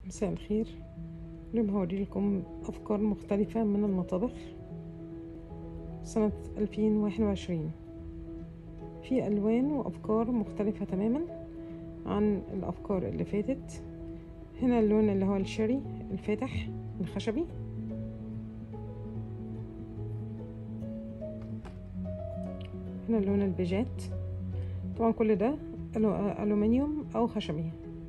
مساء الخير اليوم هوريلكم أفكار مختلفة من المطابخ سنة 2021 في ألوان وأفكار مختلفة تماما عن الأفكار اللي فاتت هنا اللون اللي هو الشري الفاتح الخشبي هنا اللون البيجات طبعا كل ده ألومنيوم أو خشبي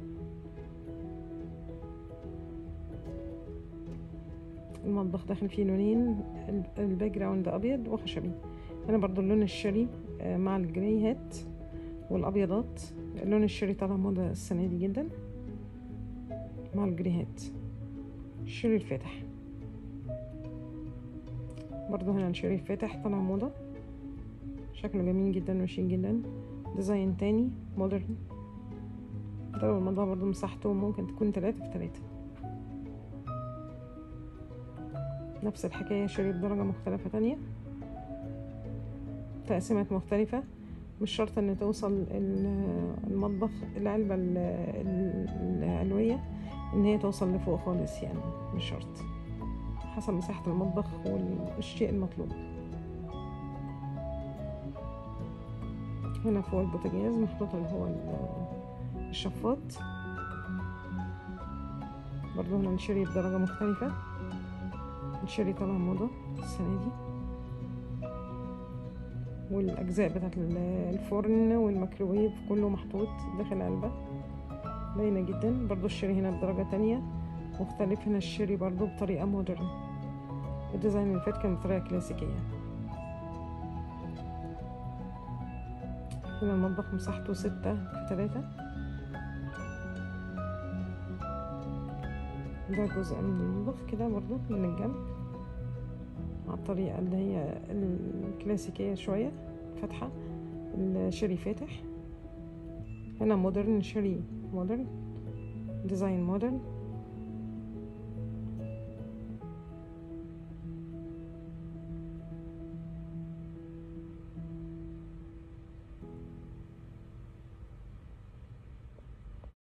المطبخ داخل فيه لونين الباك جراوند ابيض وخشبي هنا برضو اللون الشري مع الجريهات والابيضات اللون الشري طالع موضة السنة دي جدا مع الجريهات الشري الفاتح برضو هنا الشري الفاتح طالع موضة شكله جميل جدا وشيك جدا ديزاين تاني مودرن ده لو الموضوع برضو مساحته ممكن تكون تلاتة في تلاتة نفس الحكاية شريط درجة مختلفة تانية تقسيمات مختلفة مش شرط ان توصل المطبخ العلبة العلوية ان هي توصل لفوق خالص يعني مش شرط حسب مساحة المطبخ والشيء المطلوب هنا فوق البوتاجاز محطوط اللي هو الشفاط برضو هنا نشري بدرجة مختلفة الشيري طالع موضة السنة دي والأجزاء بتاعت الفرن والميكروويف كله محطوط داخل علبة باينة جدا برضو الشيري هنا بدرجة تانية مختلف هنا الشيري برضو بطريقة مودرن الديزاين اللي فات كان بطريقة كلاسيكية هنا المطبخ مساحته ستة في تلاتة ده جزء من المطبخ كده برضو من الجنب على الطريقة اللي هي الكلاسيكية شوية فاتحة الشري فاتح هنا مودرن شري مودرن ديزاين مودرن